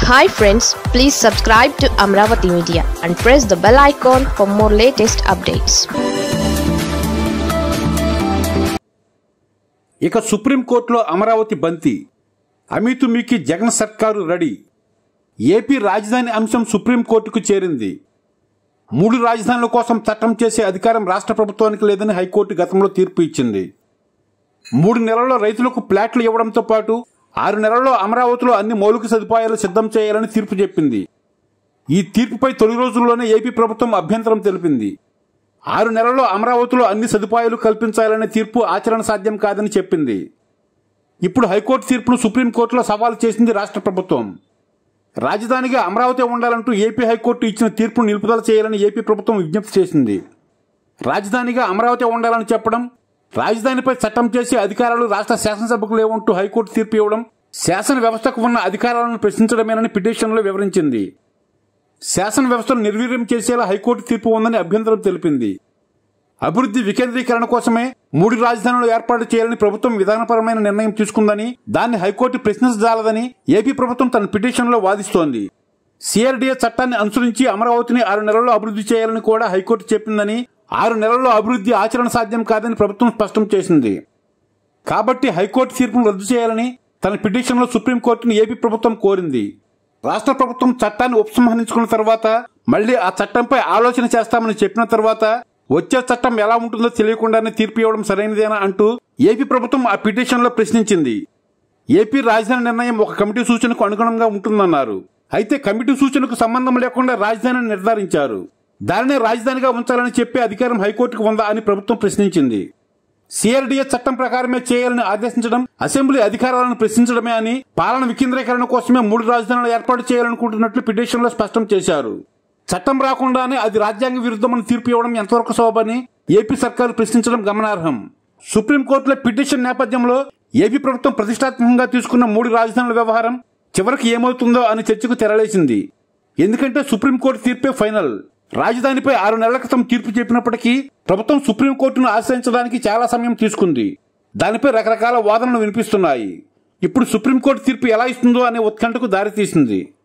hi friends please subscribe to Amaravati media and press the bell icon for more latest updates ఇక సుప్రీంకోర్టులో అమరావతి బంతి అమితు మీకి జగన్ సర్కారు రెడీ ఏపీ రాజధాని అంశం సుప్రీంకోర్టుకు చేరింది మూడు రాజధానుల కోసం చట్టం చేసే అధికారం రాష్ట్ర ప్రభుత్వానికి లేదని హైకోర్టు గతంలో తీర్పు ఇచ్చింది మూడు నెలల్లో రైతులకు ప్లాట్లు ఇవ్వడంతో పాటు ఆరు నెలల్లో అమరావతిలో అన్ని మౌలిక సదుపాయాలు సిద్ధం చేయాలని తీర్పు చెప్పింది ఈ తీర్పుపై తొలి రోజుల్లోనే ఏపీ ప్రభుత్వం అభ్యంతరం తెలిపింది ఆరు నెలల్లో అమరావతిలో అన్ని సదుపాయాలు కల్పించాలనే తీర్పు ఆచరణ సాధ్యం కాదని చెప్పింది ఇప్పుడు హైకోర్టు తీర్పును సుప్రీంకోర్టులో సవాల్ చేసింది రాష్ట్ర ప్రభుత్వం రాజధానిగా అమరావతి ఉండాలంటూ ఏపీ హైకోర్టు ఇచ్చిన తీర్పును నిలుపుదల చేయాలని ఏపీ ప్రభుత్వం విజ్ఞప్తి చేసింది రాజధానిగా అమరావతి ఉండాలని చెప్పడం రాజధానిపై చట్టం చేసే అధికారాలు రాష్ట్ర శాసనసభకు లేవంటూ హైకోర్టు తీర్పు ఇవ్వడం శాసన వ్యవస్థకు ఉన్న అధికారాలను ప్రశ్నించడమేనని పిటిషన్లో వివరించింది శాసన వ్యవస్థను నిర్వీర్యం చేసేలా హైకోర్టు తీర్పు ఉందని అభ్యంతరం తెలిపింది అభివృద్ధి వికేంద్రీకరణ కోసమే మూడు రాజధానులు ఏర్పాటు చేయాలని ప్రభుత్వం విధానపరమైన నిర్ణయం తీసుకుందని దాన్ని హైకోర్టు ప్రశ్నించజాలదని ఏపీ ప్రభుత్వం తన పిటిషన్లో వాదిస్తోంది సిఆర్డీఏ చట్టాన్ని అనుసరించి అమరావతిని ఆరు నెలల్లో అభివృద్ధి చేయాలని కూడా హైకోర్టు చెప్పిందని ఆరు నెలల్లో అభివృద్ధి ఆచరణ సాధ్యం కాదని ప్రభుత్వం స్పష్టం చేసింది కాబట్టి హైకోర్టు తీర్పును రద్దు చేయాలని తన పిటిషన్లో సుప్రీంకోర్టును ఏపీ ప్రభుత్వం కోరింది రాష్ట్ర ప్రభుత్వం చట్టాన్ని ఉపసంహరించుకున్న తర్వాత మళ్లీ ఆ చట్టంపై ఆలోచన చేస్తామని చెప్పిన తర్వాత వచ్చే చట్టం ఎలా ఉంటుందో తెలియకుండానే తీర్పు ఇవ్వడం సరైనదేనా అంటూ ఏపీ ప్రభుత్వం ఆ పిటిషన్లో ప్రశ్నించింది ఏపీ రాజధాని నిర్ణయం ఒక కమిటీ సూచనకు అనుగుణంగా ఉంటుందన్నారు అయితే కమిటీ సూచనకు సంబంధం లేకుండా రాజధానిని నిర్ధారించారు దానినే రాజధానిగా ఉంచాలని చెప్పే అధికారం హైకోర్టుకు ఉందా అని ప్రభుత్వం ప్రశ్నించింది సిఆర్డీఏ చట్టం ప్రకారమే చేయాలని ఆదేశించడం అసెంబ్లీ అధికారాలను ప్రశ్నించడమే అని పాలన వికేంద్రీకరణ కోసమే మూడు రాజధానులు ఏర్పాటు చేయాలనుకుంటున్నట్లు పిటిషన్లో స్పష్టం చేశారు చట్టం రాకుండానే అది రాజ్యాంగ విరుద్ధమని తీర్పు ఇవ్వడం ఎంతవరకు శోభని ఏపీ సర్కారు ప్రశ్నించడం గమనార్హం సుప్రీంకోర్టులో పిటిషన్ నేపథ్యంలో ఏపీ ప్రభుత్వం ప్రతిష్టాత్మకంగా తీసుకున్న మూడు రాజధానుల వ్యవహారం చివరికి ఏమవుతుందో అని చర్చకు తెరలేసింది ఎందుకంటే సుప్రీంకోర్టు తీర్పే ఫైనల్ రాజధానిపై ఆరు నెలల క్రితం తీర్పు చెప్పినప్పటికీ ప్రభుత్వం సుప్రీంకోర్టును ఆశ్రయించడానికి చాలా సమయం తీసుకుంది దానిపై రకరకాల వాదనలు వినిపిస్తున్నాయి ఇప్పుడు సుప్రీంకోర్టు తీర్పు ఎలా ఇస్తుందో అనే ఉత్కంఠకు దారితీసింది